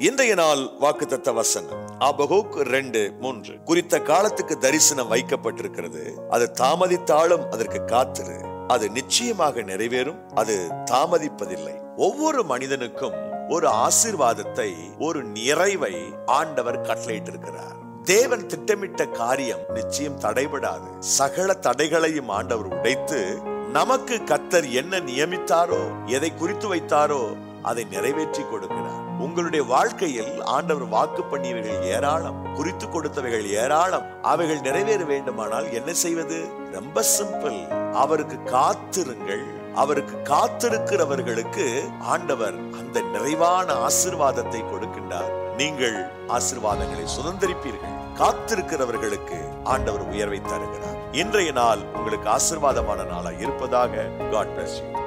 இன்றைய நாள் வாக்குத்தத்த வசனம் ஆபகூக் ரெண்டு மூன்று குறித்த காலத்துக்கு தரிசனம் வைக்கப்பட்டிருக்கிறது அது தாமதித்தாலும் அதற்கு காத்திரு அது நிச்சயமாக நிறைவேறும் அது தாமதிப்பதில்லை ஒவ்வொரு மனிதனுக்கும் ஒரு ஆசீர்வாதத்தை ஒரு நிறைவை ஆண்டவர் கட்டளையிட்டிருக்கிறார் தேவன் திட்டமிட்ட காரியம் நிச்சயம் தடைபடாது சகல தடைகளையும் ஆண்டவர் உடைத்து நமக்கு கத்தர் என்ன நியமித்தாரோ எதை குறித்து வைத்தாரோ அதை நிறைவேற்றி கொடுக்கிறார் உங்களுடைய வாழ்க்கையில் ஆண்டவர் வாக்கு பண்ணியவைகள் ஏராளம் குறித்து கொடுத்தவைகள் ஏராளம் அவைகள் நிறைவேற வேண்டுமானால் என்ன செய்வது ரொம்ப சிம்பிள் அவருக்கு காத்திருங்கள் அவருக்கு காத்திருக்கிறவர்களுக்கு ஆண்டவர் அந்த நிறைவான ஆசிர்வாதத்தை கொடுக்கின்றார் நீங்கள் ஆசிர்வாதங்களை சுதந்திரிப்பீர்கள் காத்திருக்கிறவர்களுக்கு ஆண்டவர் உயர்வை தருகிறார் இன்றைய நாள் உங்களுக்கு ஆசிர்வாதமான நாளாக இருப்பதாக காட் பிளஸ் யூ